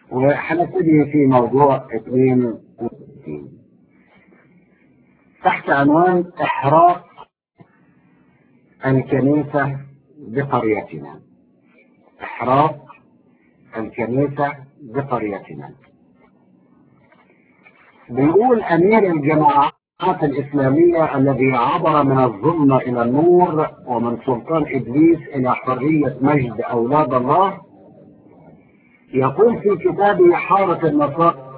وهنبتدي في موضوع 62 تحت عنوان إحراق الكنيسة بقريتنا إحراق الكنيسة بقريتنا بيقول أمير الجماعات الإسلامية الذي عبر من الظلمة إلى النور ومن سلطان إبليس إلى حرية مجد أولاد الله يقول في كتابه حارة النصارى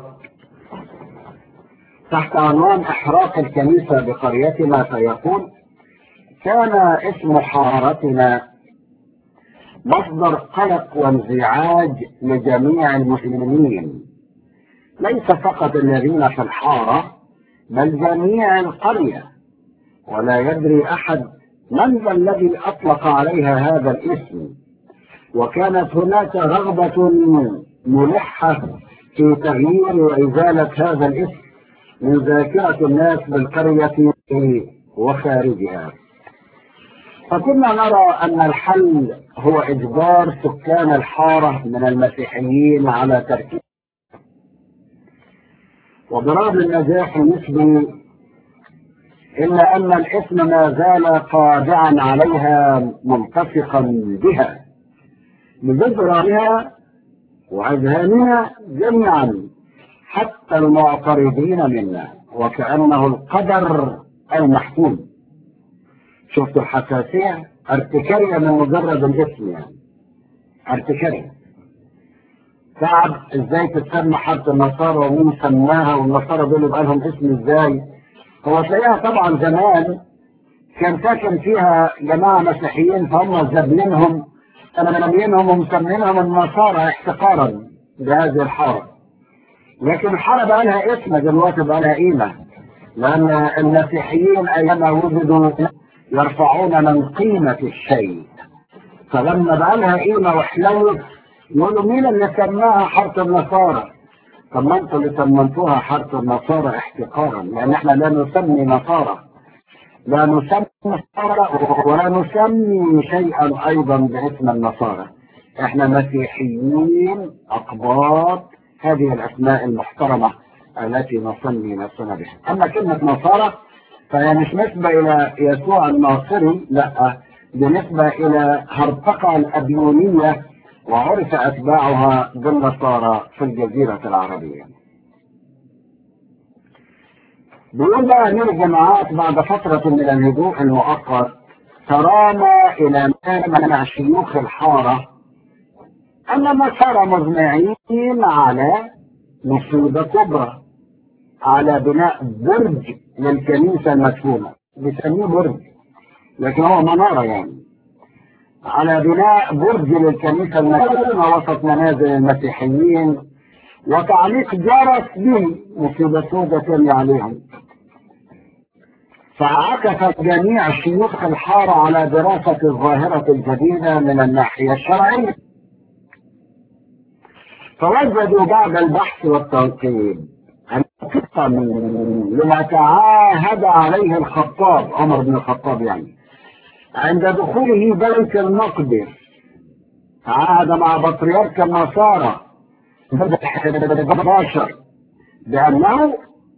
تحت عنوان إحراق الكنيسة بقريتنا فيقول كان اسم حارتنا مصدر قلق وانزعاج لجميع المسلمين ليس فقط الذين في الحارة بل جميع القرية ولا يدري أحد من ذا الذي أطلق عليها هذا الاسم وكانت هناك رغبة ملحة في تغيير وإزالة هذا الاسم من ذاكرة الناس بالقرية وخارجها فكنا نرى أن الحل هو إجبار سكان الحارة من المسيحيين على تركيب وبرغم النجاح النسبي إلا أن الاسم ما زال قادعا عليها ملتصقا بها بذكرها وأذهاننا جميعا حتى المعترضين منا وكأنه القدر المحتوم شفتوا الحساسية ارتكارية من مجرد الاسم يعني ارتكارية تعب ازاي تتسمى حرف النصارى ومين سماها والنصارى دول يبقى لهم اسم ازاي هو تلاقيها طبعا زمان كان ساكن فيها جماعة مسيحيين فهم زبلينهم منامينهم ومسمينهم النصارى احتقارا بهذه الحارة لكن الحارة بقى لها اسم دلوقتي بقى لها قيمة لأن المسيحيين أيما وجدوا يرفعون من قيمة الشيء فلما بقى لها قيمة وحلوت يقولوا مين اللي سماها حرف النصارى طب ما انتوا اللي سميتوها حرف النصارى احتقارا لان احنا لا نسمي نصارى لا نسمي نصارى ولا نسمي شيئا ايضا باسم النصارى احنا مسيحيين اقباط هذه الاسماء المحترمه التي نسمي نفسنا بها اما كلمه نصارى فهي مش نسبه الى يسوع الناصري لا بالنسبه الى هرطقه الابيونيه وعرف أتباعها بالنصارى في الجزيرة العربية بيقول بقى أمير الجماعات بعد فترة من الهدوء المؤقت ترامى إلى منع شيوخ الحارة أن النصارى مجمعين على مصيبة كبرى على بناء برج للكنيسة المدفونة بيسميه برج لكن هو منارة يعني على بناء برج للكنيسة المدينة وسط منازل المسيحيين وتعليق جرس به مصيبة سودة عليهم فعكف جميع شيوخ الحارة على دراسة الظاهرة الجديدة من الناحية الشرعية فوجدوا بعد البحث والتنقيب القصة لما تعاهد عليه الخطاب عمر بن الخطاب يعني عند دخوله بيت المقدس عاد مع بطريرك النصارى 11 بأنه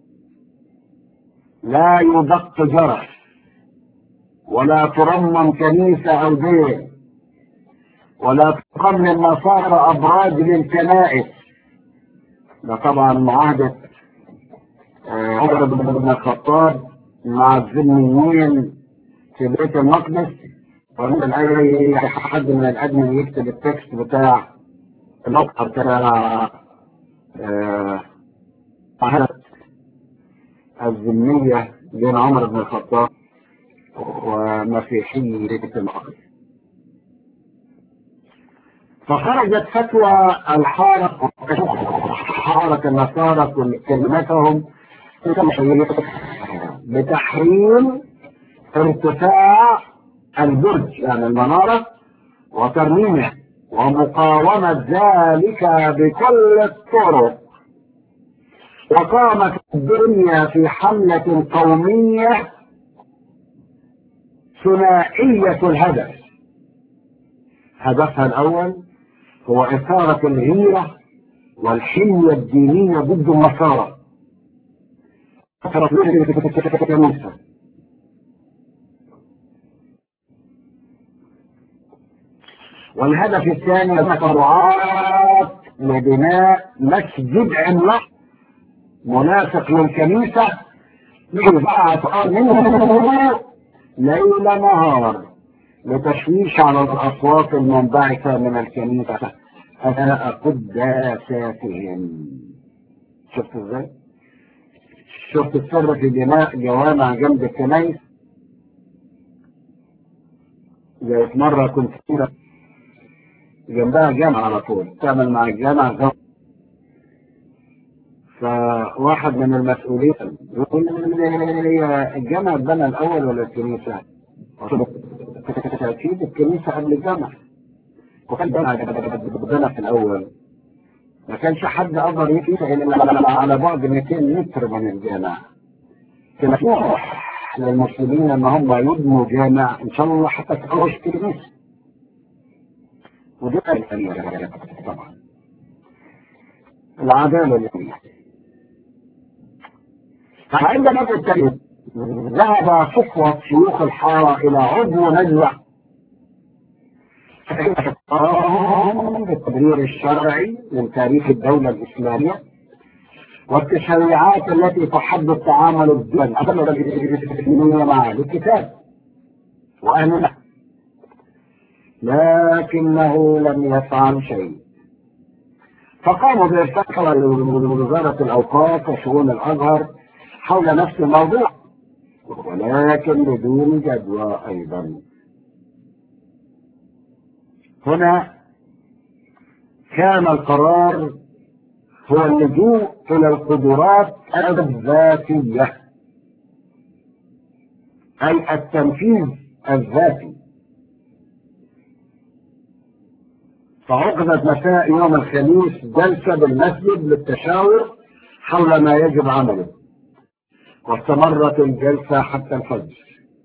لا يدق جرس ولا ترمم كنيسة أو دير ولا تقم للنصارى أبراج للكنائس ده طبعا معاهدة عمر بن الخطاب مع الذميين في بيت المقدس ومن اي حد من الادمن يكتب التكست بتاع المقطع بتاع معاهدة الذمية بين عمر بن الخطاب ومسيحي بيت المقدس فخرجت فتوى الحارة حارة النصارى كلمتهم بتحريم ارتفاع البرج يعني المنارة وترميمه ومقاومة ذلك بكل الطرق وقامت الدنيا في حملة قومية ثنائية الهدف هدفها الأول هو إثارة الغيرة والحمية الدينية ضد النصارى كنيسة والهدف الثاني تبرعات لبناء مسجد عملاق مناسق للكنيسة يبعث منه ليل نهار لتشويش على الأصوات المنبعثة من الكنيسة أثناء قداساتهم شفت ازاي؟ شفت السر في بناء جوامع جنب الكنايس زي مرة كنت كده جنبها جامع على طول تعمل مع الجامع زوج فواحد من المسؤولين يقول لي الجامع اتبنى الأول ولا الكنيسة؟ أكيد الكنيسة قبل الجامع وكان اتبنى في الأول ما كانش حد قدر يفتح إلا على بعد 200 متر من الجامع كان مسموح للمسلمين ان هم يبنوا جامع ان شاء الله حتى تخرج كنيسه ودي طبعا العداله اليوميه فعندما التاريخ ذهب صفوة شيوخ الحارة إلى عضو نجوى بالتبرير الشرعي من تاريخ الدولة الإسلامية والتشريعات التي تحدد تعامل الدول مع الكتاب وأهلها لكنه لم يفعل شيء فقاموا بإرسال لوزارة الأوقاف وشؤون الأزهر حول نفس الموضوع ولكن بدون جدوى أيضا هنا كان القرار هو اللجوء إلى القدرات الذاتية أي التنفيذ الذاتي فعقدت مساء يوم الخميس جلسة بالمسجد للتشاور حول ما يجب عمله واستمرت الجلسة حتى الفجر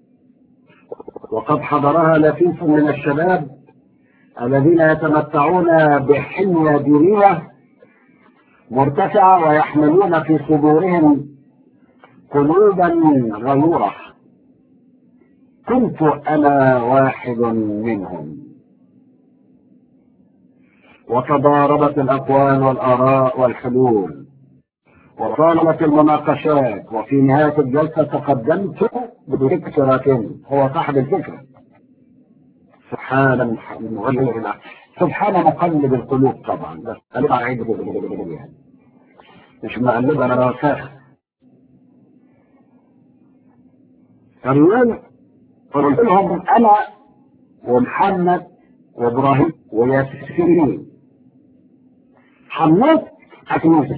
وقد حضرها لفيف من الشباب الذين يتمتعون بحمية دينية مرتفعة ويحملون في صدورهم قلوبا غيورة كنت أنا واحد منهم وتضاربت الأقوال والآراء والحلول وطالت المناقشات وفي نهاية الجلسة تقدمت بفكرة هو صاحب الفكرة سبحان المغير سبحان مقلب القلوب طبعا بس انا اعيد يعني مش مقلب انا راسخ فاليوم قلت لهم انا ومحمد وابراهيم وياسين حملت حكموت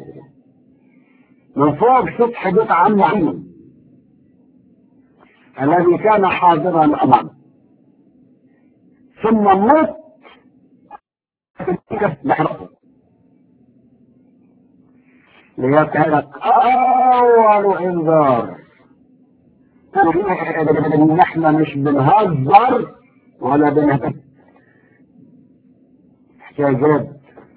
من فوق سطح بيت عم عمي الذي كان حاضرا امامه ثم النص لحظه ليكون اول انذار ان احنا مش بنهزر ولا بنهزر احتياجات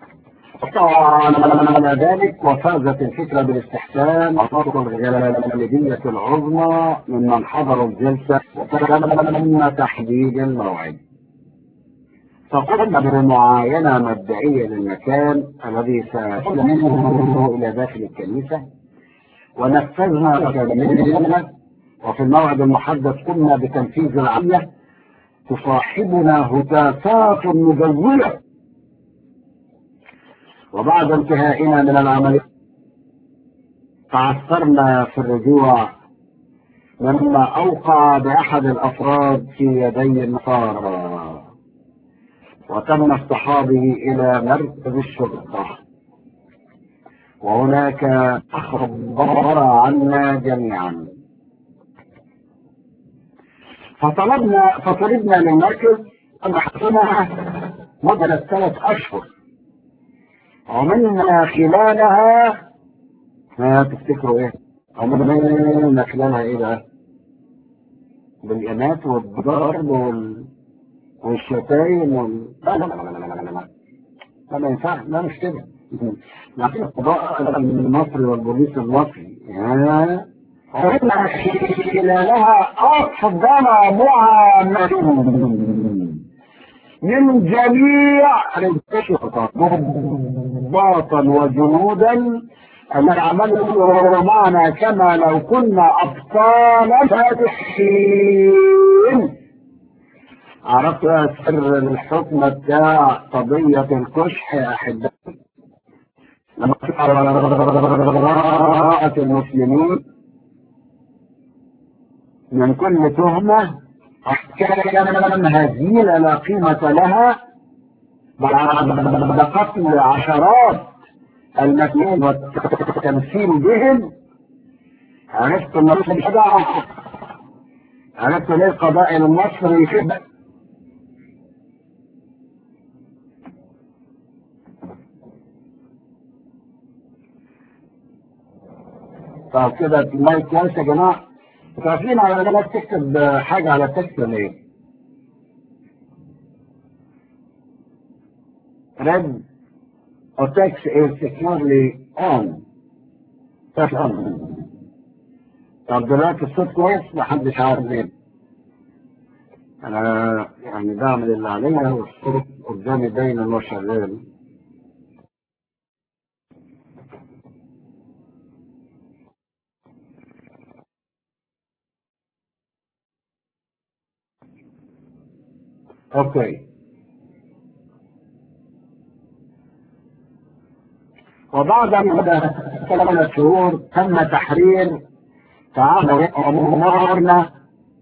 على ذلك وفازت الفكرة بالاستحسان وفرض الغالبية العظمى ممن حضروا الجلسة وتم تحديد الموعد فقمنا بمعاينة مبدئية للمكان الذي سيكون منه إلى داخل الكنيسة ونفذنا كاملة وفي الموعد المحدد قمنا بتنفيذ العملية تصاحبنا هتافات مجولة وبعد انتهائنا من العملية تعثرنا في الرجوع لما أوقع بأحد الأفراد في يدي النصارى وتم اصطحابه إلى مركز الشرطة وهناك أخبر عنا جميعا فطلبنا فطلبنا للمركز أن نحكمها مدة ثلاث أشهر ومنا خلالها ما تفتكروا ايه ومنا خلالها ايه بقى بالإنات والضرب وال... والشتايم وال... لا لا لا لا لا لا لا لا ما ينفعش لا مش كده لكن القضاء المصري والبوليس المصري ها عرفنا خلالها أفضل معاملة من جميع الانتشارات ضباطا وجنودا أن عملوا معنا كما لو كنا أبطالا فاتحين عرفت سر الحكم بتاع قضية الكشح يا أحبائي لما قراءة المسلمين من كل تهمة أحكام هزيلة لا قيمة لها بعد قتل عشرات المسلمين والتمثيل بهم عرفت ان عرفت ليه القضاء المصري كده طب كده المايك كويس يا جماعه عارفين على انك تكتب حاجه على التكست ولا ايه؟ red or text is securely on touch on طب دلوقتي الصوت كويس محدش عارف ليه انا يعني بعمل اللي عليا والصوت قدامي باين ان هو شغال اوكي وبعد ثلاث شهور تم تحرير تعامل امورنا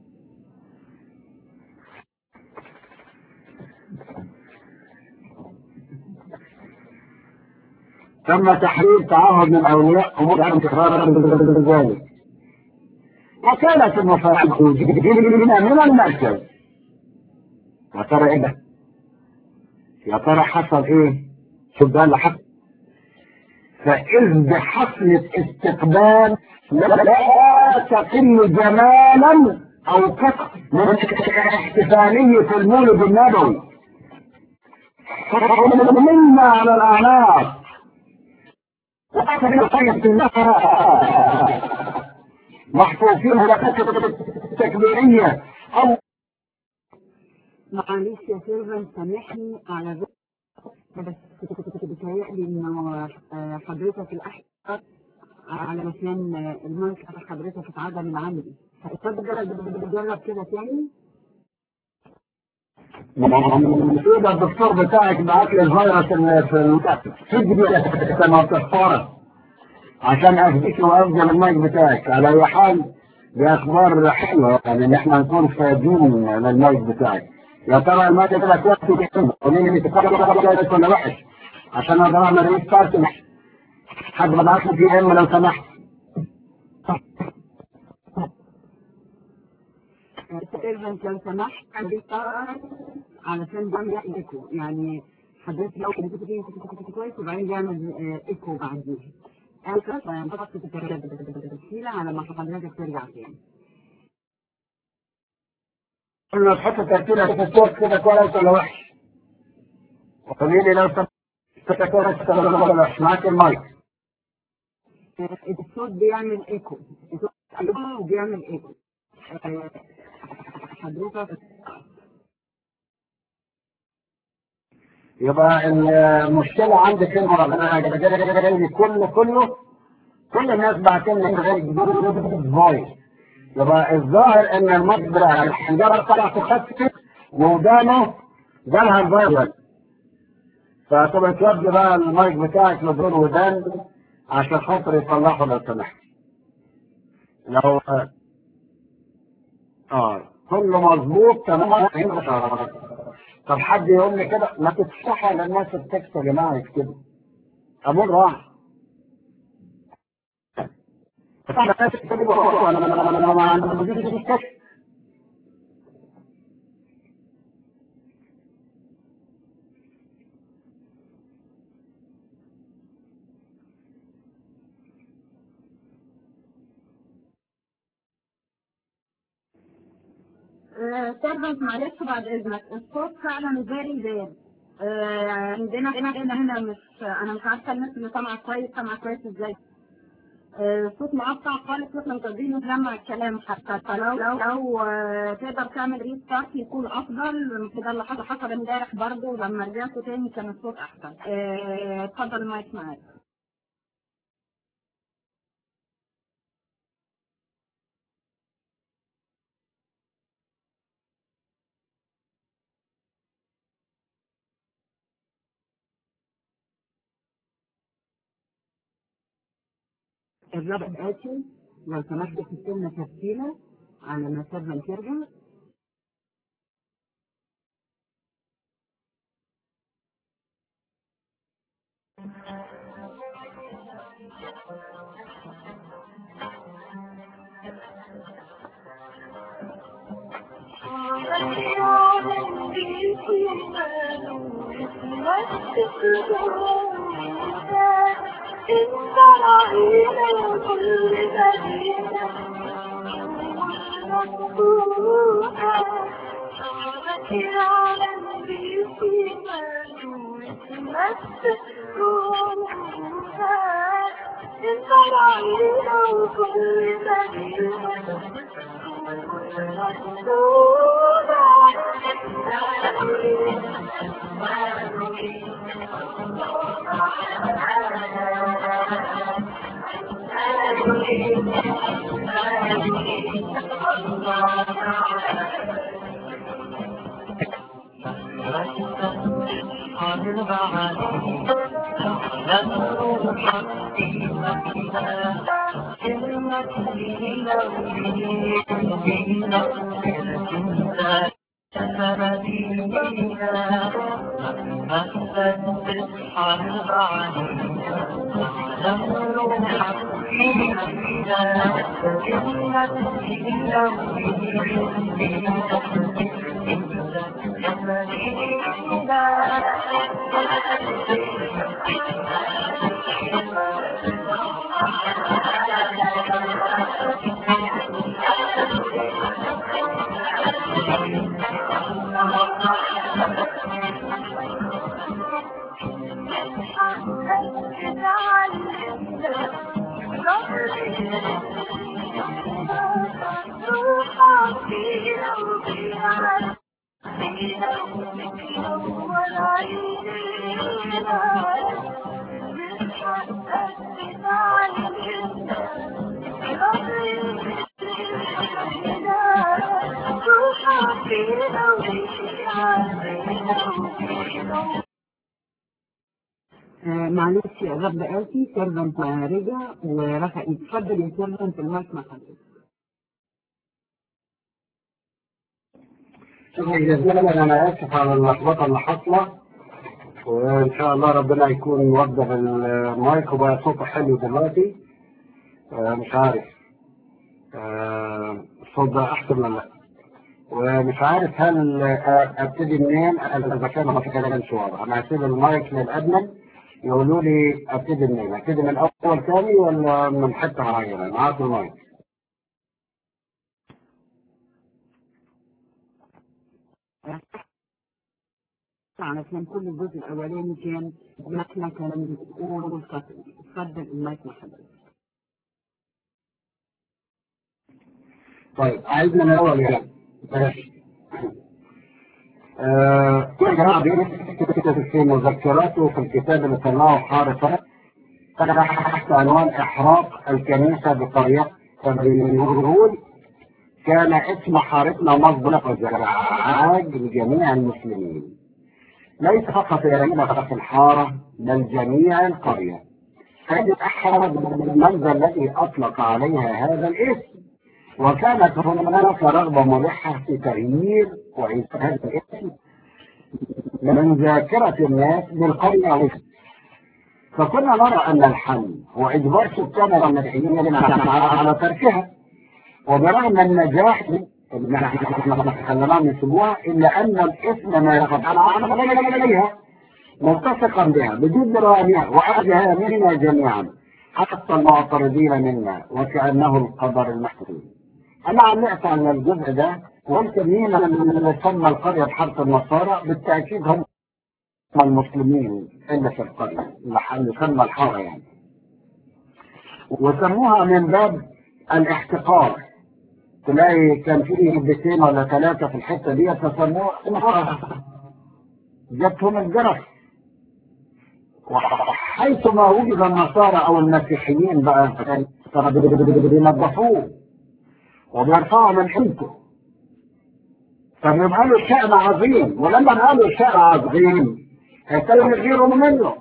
تم تحرير تعهد من اولياء امور عدم تكرار ذلك وكانت المفاعل من المركز يا ترى ايه ده؟ يا ترى حصل ايه؟ شوف ده اللي حصل فإذ بحفلة استقبال لا تقل جمالا أو كثر من احتفالية المولد النبوي منا على الأعناق محفوظين لفترة تكبيرية أو معلش يا سيرفن سامحني على ذلك بس بتهيألي انه حضرتك الاحسن علشان المايك بتاع حضرتك اتعدى من عندي فتقدر تجرب كده تاني يبقى الدكتور بتاعك بعت لي الفيروس اللي في المكتب سجل كما تختاره عشان اثبت وافضل المايك بتاعك على اي حال دي اخبار حلوه يعني ان احنا نكون فاهمين للمايك بتاعك يا ترى الماده كده كويس قولي لي انت ولا وحش عشان اقدر اعمل ريستارت حد ببعت لي بي ام لو سمحت سيرفنت لو سمحت علشان بعمل ايكو يعني حضرتك لو كنت كويس وبعدين بيعمل ايكو بعديها ألقى فينضغط في التسجيلة على ما حضرتك ترجع تاني قلنا تحط ترتيبها في الصوت كده كويس ولا وحش قولي لي لو سمحت كده كويس ولا وحش معاك المايك الصوت بيعمل ايكو الصوت بيعمل ايكو حضرتك يبقى المشكلة عندك انت انا كله كله كل الناس بعتين لي غير فويس يبقى الظاهر ان المصدر الحنجرة طلع تخفف ودانه جالها الفيروس فتبقى تودي بقى المايك بتاعك لدور ودان عشان خاطر يصلحه لو سمحت لو اه كله مظبوط تمام طب حد يقول لي كده ما تفتحها للناس التكست يا جماعه يكتبوا امور راح سيرفنت معلش بعد اذنك الصوت فعلا فيري باد آه، عندنا هنا هنا هنا مش انا مش عارفه الناس اللي سامعه كويس سامعه كويس ازاي آه، صوت مقطع خالص واحنا مش قادرين نسمع الكلام حتى فلو لو لو آه، تقدر تعمل ريستارت يكون افضل كده اللي حصل حصل امبارح برضه لما رجعت تاني كان الصوت احسن آه، اتفضل المايك معاك الرابع آتي لو سمحت تكتب لنا تفصيلة على ما سيرفن ترجع آه، معلش يا رب آتي سيرفنت رجع ورفع يتفضل يا سيرفنت المايك مع حضرتك جزيلا انا اسف على اللخبطه اللي حاصله وان شاء الله ربنا يكون وضح المايك وبقى صوته حلو دلوقتي آه، مش عارف آه، الصوت ده احسن ولا لا ومش عارف هل آه، ابتدي منين اذا كان ما في كلام شويه انا هسيب المايك للادمن يقولوا لي ابتدي منين ابتدي من اول تاني ولا من حته معينه معاك المايك علشان كل الجزء الاولاني كان مكنه كلام بتقول والكتب اتفضل المايك مع حضرتك طيب عايز من الاول يعني ماشي آه، يا جماعه بيكتب في مذكراته في الكتاب اللي طلعه حارس تحت عنوان احراق الكنيسه بطريقه بيقول كان اسم حارتنا مصدر وزعاج لجميع المسلمين ليس فقط يرينا في الحاره بل جميع القريه كانت احرج بالمنزل الذي اطلق عليها هذا الاسم وكانت هناك رغبة ملحة في تغيير وإنشاء هذا الاسم من ذاكرة الناس بالقرية والاسم فكنا نرى أن الحل هو إجبار سكان المدعيين على تركها وبرغم النجاح اللي احنا خليناهم يسيبوها إلا أن الاسم ما يقف على عليها ملتصقا بها بدون رامع وأخذها منا جميعا حتى المعترضين منا وكأنه القدر المحتوم أنا علقت على الجزء ده قلت مين اللي سمى القرية بحرف النصارى بالتأكيد هم المسلمين اللي في القرية اللي سمى الحارة يعني وسموها من باب الاحتقار تلاقي كان في بيتين ولا ثلاثة في الحتة دي فسموها الحارة جاتهم الجرس وحيثما وجد النصارى او المسيحيين بقى كانوا بينظفوه وبيرفعوا من حيلته فبيبقى له شأن عظيم ولما بقى له شأن عظيم هيكلم غيره منه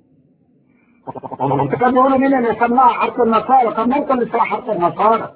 كانوا بيقولوا مين اللي سماها حرف النصارى طب ما انت اللي سماها حرف النصارى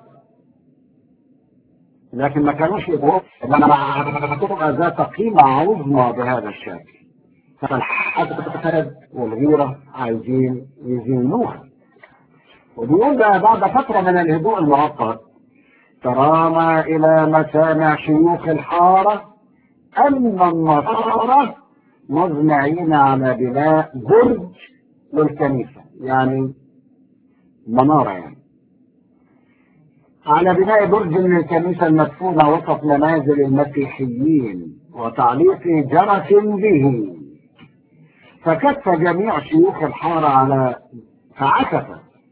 لكن ما كانوش يقولوا انما تبقى ذات قيمة عظمى بهذا الشكل فالحسد والغيرة عايزين يزينوها وبيقول بقى بعد فترة من الهدوء المؤقت ترامى إلى مسامع شيوخ الحارة أن النصارى مزمعين على بناء برج للكنيسة يعني منارة يعني على بناء برج للكنيسة المدفونة وسط منازل المسيحيين وتعليق جرس به فكف جميع شيوخ الحارة على فعكف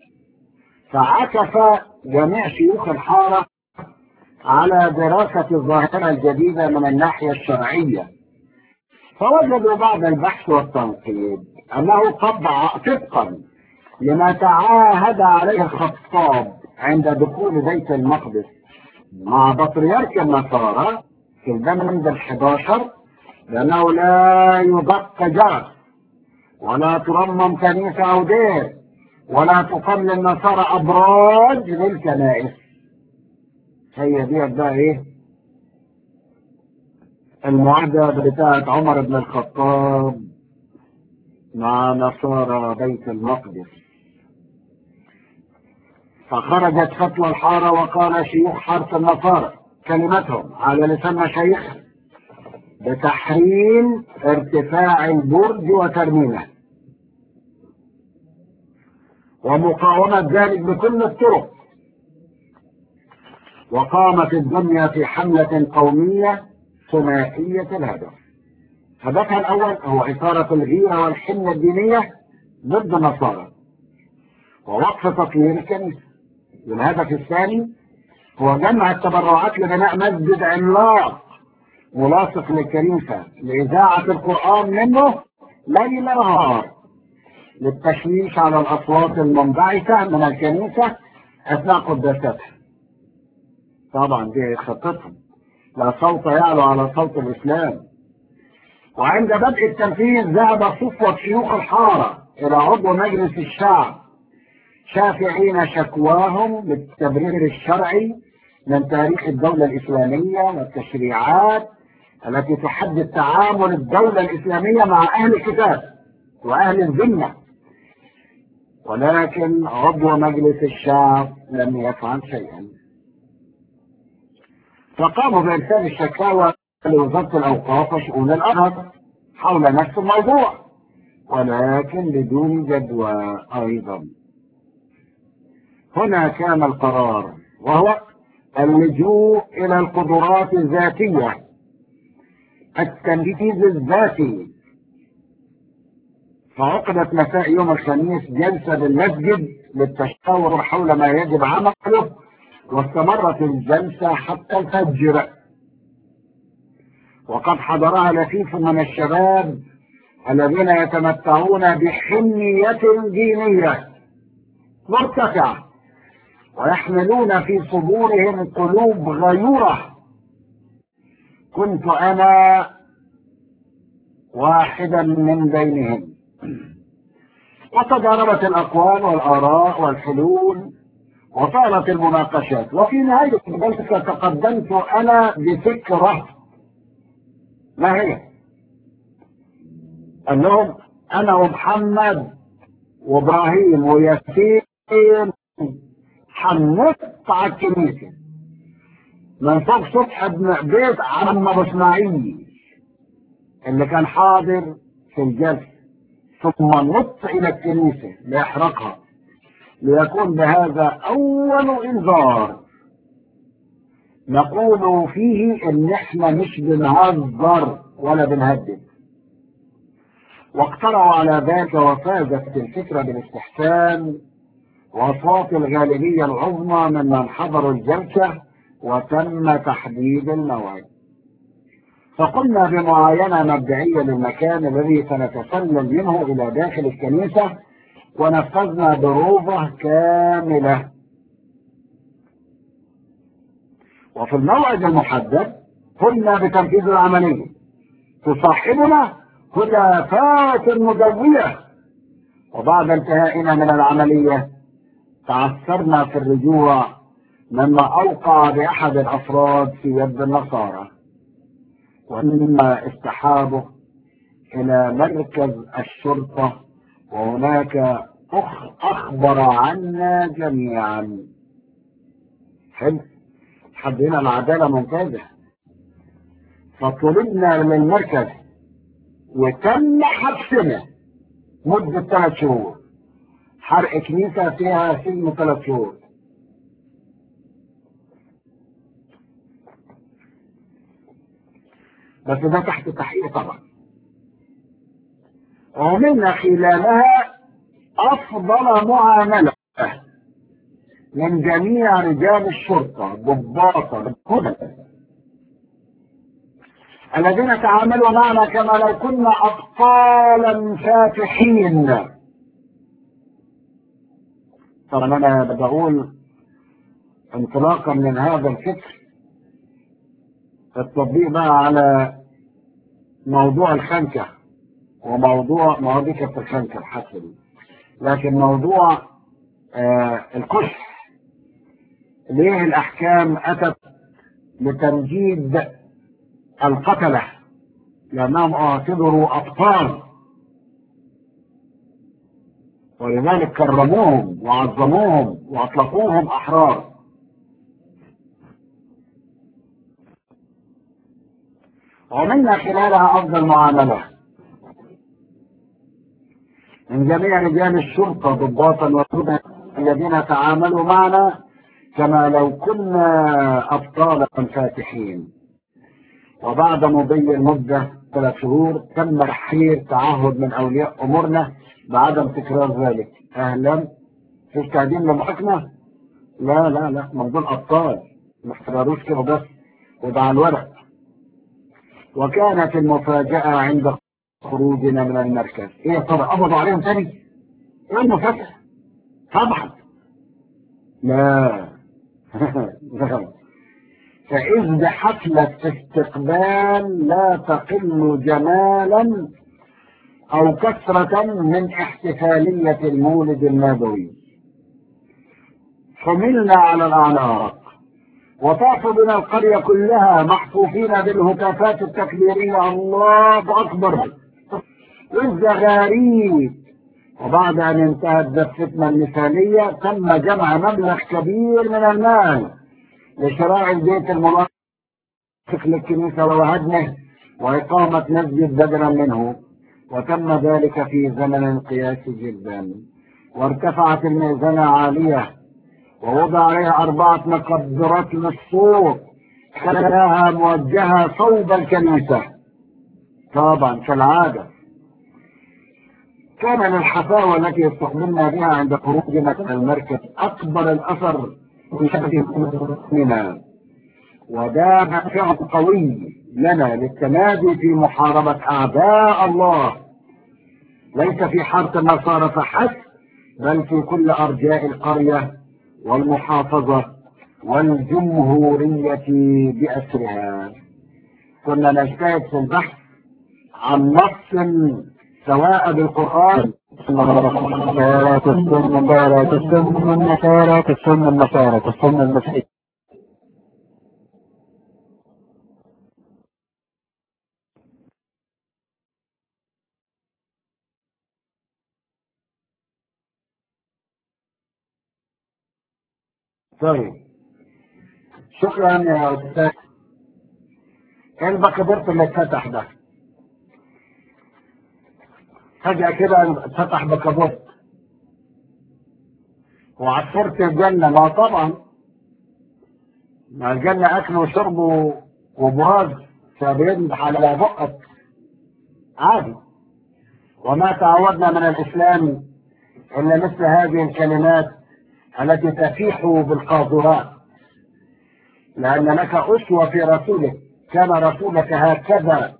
فعكف جميع شيوخ الحارة على دراسة الظاهرة الجديدة من الناحية الشرعية فوجدوا بعد البحث والتنقيب أنه طبع طبقا لما تعاهد عليه الخطاب عند دخول بيت المقدس مع بطريرك النصارى في البند الحداشر لأنه لا يدق جرس ولا ترمم كنيسة أو دير ولا تقام للنصارى أبراج للكنائس هي دي بقى إيه المعاهدة بتاعت عمر بن الخطاب مع نصارى بيت المقدس فخرجت فتوى الحارة وقال شيوخ حارة النصارى كلمتهم على لسان مشايخ بتحريم ارتفاع البرج وترميمه ومقاومة ذلك بكل الطرق وقامت الدنيا في حملة قومية ثنائية الهدف هدفها الأول هو إثارة الغيرة والحملة الدينية ضد النصارى ووقف تطوير الكنيسة والهدف الثاني هو جمع التبرعات لبناء مسجد عملاق ملاصق للكنيسة لإذاعة القرآن منه ليل نهار للتشويش على الأصوات المنبعثة من الكنيسة أثناء قداستها طبعا دي خطتهم لا صوت يعلو على صوت الإسلام وعند بدء التنفيذ ذهب صفوة شيوخ الحارة إلى عضو مجلس الشعب شافعين شكواهم بالتبرير الشرعي من تاريخ الدولة الإسلامية والتشريعات التي تحدد تعامل الدولة الإسلامية مع أهل الكتاب وأهل الذمة ولكن عضو مجلس الشعب لم يفعل شيئا فقاموا بإرسال الشكاوى لوزارة الأوقاف وشؤون الأزهر حول نفس الموضوع ولكن بدون جدوى أيضا هنا كان القرار وهو اللجوء إلى القدرات الذاتية التنفيذ الذاتي فعقدت مساء يوم الخميس جلسة بالمسجد للتشاور حول ما يجب عمله واستمرت الجلسة حتى الفجر وقد حضرها لفيف من الشباب الذين يتمتعون بحمية دينية مرتفعة ويحملون في صدورهم قلوب غيورة كنت أنا واحدا من بينهم وتضاربت الأقوال والآراء والحلول وطالت المناقشات وفي نهاية الجلسة تقدمت أنا بفكرة ما هي؟ قال لهم أنا ومحمد وإبراهيم وياسين حنطت على الكنيسة من فوق سطح ابن بيت عم أبو إسماعيل اللي كان حاضر في الجلسة ثم نط إلى الكنيسة ليحرقها ليكون بهذا أول إنذار نقول فيه إن إحنا مش بنهزر ولا بنهدد واقترعوا على ذاك وفازت الفكرة بالاستحسان وأصوات الغالبية العظمى ممن حضروا الجلسة وتم تحديد الموعد فقمنا بمعاينة مبدئية للمكان الذي سنتسلل منه إلى داخل الكنيسة ونفذنا بروفة كاملة وفي الموعد المحدد قمنا بتنفيذ العملية تصاحبنا هتافات مدوية وبعد انتهائنا من العملية تعثرنا في الرجوع مما أوقع بأحد الأفراد في يد النصارى ومما استحابه إلى مركز الشرطة وهناك أخ أخبر عنا جميعا حلو حد هنا العدالة ممتازة فطلبنا من المركز وتم حبسنا مدة ثلاث شهور حرق كنيسة فيها سجن ثلاث شهور بس ده تحت تحقيق طبعا ومن خلالها أفضل معاملة من جميع رجال الشرطة ضباطا هدى الذين تعاملوا معنا كما لو كنا أبطالا فاتحين طبعا أنا بقول انطلاقا من هذا الفكر التطبيق بقى على موضوع الخنكة وموضوع مواضيع كانت الخنكة الحسن لكن موضوع آه الكشف ليه الأحكام أتت لتمجيد القتلة لأنهم اعتبروا أبطال ولذلك كرموهم وعظموهم وأطلقوهم أحرار ومنا خلالها أفضل معاملة من جميع رجال الشرطة ضباطا وسودا الذين تعاملوا معنا كما لو كنا أبطالا فاتحين وبعد مضي المدة ثلاث شهور تم تحرير تعهد من أولياء أمورنا بعدم تكرار ذلك أهلا فيش تعديل للمحاكمة لا لا لا موضوع أبطال ما احتراروش كده بس وده على الورق وكانت المفاجأة عند خروجنا من المركز ايه طب قبضوا عليهم تاني ايه المفاجأة طبعا لا لا فإذ بحفلة استقبال لا تقل جمالا أو كثرة من احتفالية المولد النبوي حملنا على الأعناق وطاف بنا القرية كلها محفوفين بالهتافات التكبيرية الله أكبر والزغاريد وبعد أن انتهت دفتنا المثالية تم جمع مبلغ كبير من المال لشراء البيت المرافق للكنيسة وهدمه وإقامة مسجد بدلا منه وتم ذلك في زمن قياسي جدا وارتفعت الميزانة عالية ووضع عليها أربعة مقدرات للصوت كلها موجهة صوب الكنيسة طبعا كالعادة كان للحفاوة التي استقبلنا بها عند خروجنا من المركز أكبر الأثر في شأننا وده دافع قوي لنا للتمادي في محاربة أعداء الله ليس في حارة النصارى فحسب بل في كل أرجاء القرية والمحافظة والجمهورية بأسرها كنا نجتهد في البحث عن نص سواء بالقرآن النصارى تسلم النصارى تسلم النصارى تسلم النصارى تسلم المسيح طيب شكرا يا استاذ ايه البكابورت اللي اتفتح ده فجأة كده اتفتح بكابورت وعصرت الجنة ما طبعا ما الجنة أكل وشرب وبراز فبينضح على بقك عادي وما تعودنا من الإسلام إلا مثل هذه الكلمات التي تفيح بالقاذورات لأن لك أسوة في رسولك كان رسولك هكذا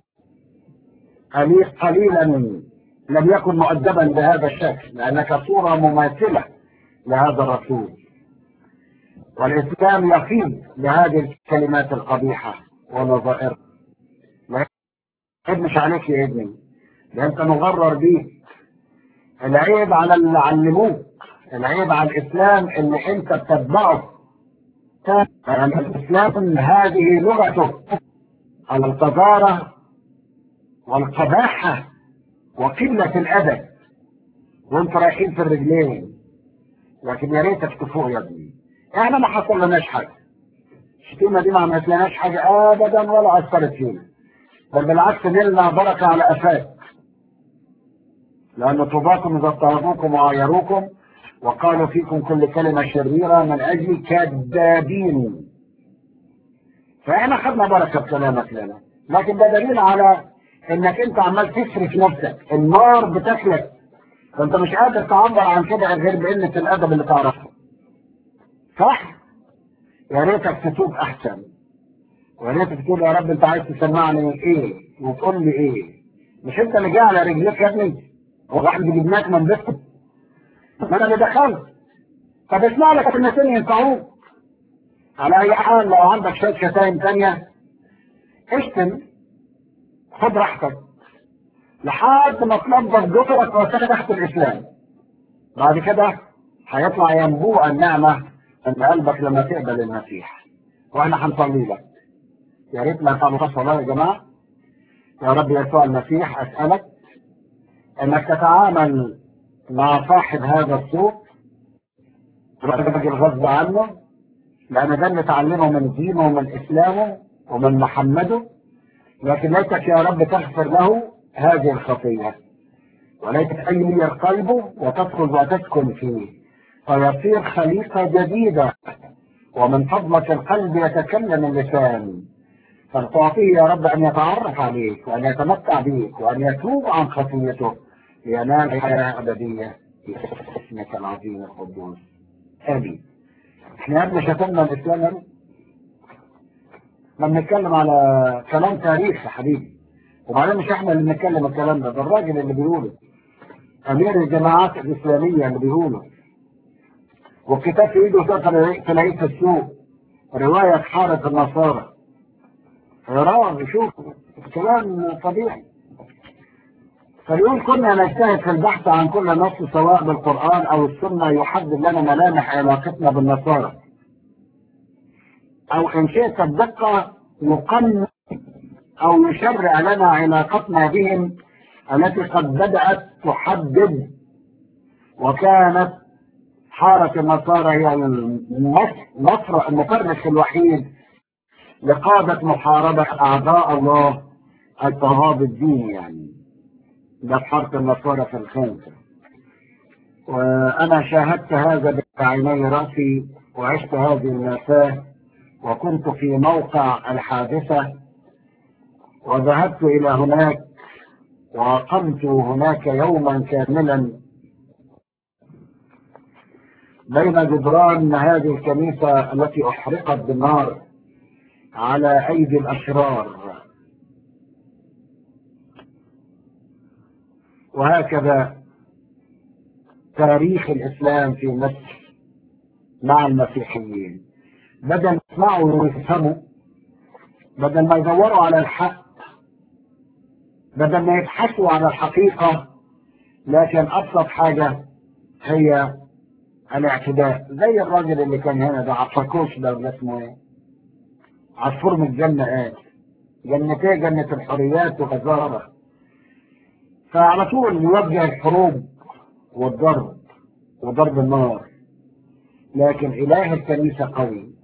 قليلا لم يكن مؤدبا بهذا الشكل لأنك صورة مماثلة لهذا الرسول والإسلام يفيض بهذه الكلمات القبيحة ونظائرها ما يهمش عليك يا ابني ده انت مغرر بيك العيب على اللي علموك العيب على الاسلام اللي انت بتتبعه يعني الاسلام هذه لغته القذارة والقباحة وقلة الادب وانت رايحين في الرجلين لكن يا ريتك تفوق يا ابني احنا ما حصل لناش حاجه الشتيمه دي ما عملت لناش حاجه ابدا ولا اثرت فينا بل بالعكس نلنا بركه على قفاك لان طوباكم اذا اضطهدوكم وعايروكم وقالوا فيكم كل كلمه شريره من اجل كذابين فاحنا خدنا بركه بكلامك لنا لكن ده دليل على انك انت عمال تسرف نفسك النار بتاكلك فانت مش قادر تعبر عن كده غير بقله الادب اللي تعرفه صح يا ريتك تتوب احسن ويا ريتك تقول يا رب انت عايز تسمعني ايه وتقول لي ايه مش انت اللي جاي على رجليك يا ابني هو واحد جبناك من بيتك ما انا اللي دخلت طب اسمع لك كلمتين ينفعوك على اي حال لو عندك شويه شتايم ثانيه اشتم خد راحتك لحد ما تنظف جسرك وتحت الاسلام بعد كده هيطلع ينبوع النعمه ان قلبك لما تقبل المسيح واحنا هنصلي لك يا ريت ما يفعلوا الصلاه يا جماعه يا رب يسوع المسيح اسالك انك تتعامل مع صاحب هذا الصوت راجل غصب عنه لان ده اللي تعلمه من دينه ومن اسلامه ومن محمده لكن ليتك يا رب تغفر له هذه الخطيه وليتك تغير قلبه وتدخل وتسكن فيه فيصير خليقه جديده ومن فضلك القلب يتكلم اللسان فتعطيه يا رب ان يتعرف عليك وان يتمتع بيك وان يتوب عن خطيته لينال حياه ابديه في اسمك العظيم القدوس امين احنا يا ابني شتمنا الاسلام يا ابني لما نتكلم على كلام تاريخ يا حبيبي وبعدين مش احنا اللي بنتكلم الكلام ده ده الراجل اللي بيقوله امير الجماعات الاسلاميه اللي بيقوله والكتاب في ايده تلاقيه في السوق روايه حاره النصارى اقراه وشوف كلام طبيعي فيقول كنا نجتهد في البحث عن كل نص سواء بالقرآن أو السنة يحدد لنا ملامح علاقتنا بالنصارى أو إن شئت الدقة يقنن أو يشرع لنا علاقتنا بهم التي قد بدأت تحدد وكانت حارة النصارى هي المصر المفرس الوحيد لقادة محاربة أعداء الله اضطهاد الدين يعني ده في حرب النصارى في الخنزة وأنا شاهدت هذا بعيني رأسي وعشت هذه المأساة وكنت في موقع الحادثة وذهبت إلى هناك وأقمت هناك يوما كاملا بين جدران هذه الكنيسة التي أحرقت بالنار على أيدي الأشرار وهكذا تاريخ الإسلام في مصر مع المسيحيين بدل يسمعوا ويفهموا بدل ما يدوروا على الحق بدل ما يبحثوا على الحقيقة لكن أبسط حاجة هي الاعتداء زي الراجل اللي كان هنا ده عفاكوش ده ولا اسمه ايه عصفور من الجنة قال جنتين جنة الحريات وغزارة فعلى طول يوجه الحروب والضرب وضرب النار لكن إله الكنيسة قوي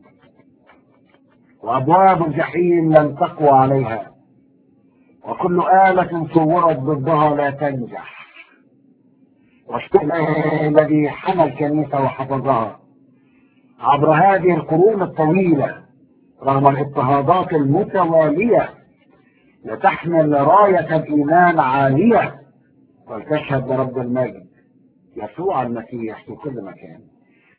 وأبواب الجحيم لن تقوى عليها وكل آلة صورت ضدها لا تنجح والشكر الذي حمى الكنيسة وحفظها عبر هذه القرون الطويلة رغم الاضطهادات المتوالية لتحمل راية الإيمان عالية ولتشهد برب المجد يسوع المسيح في كل مكان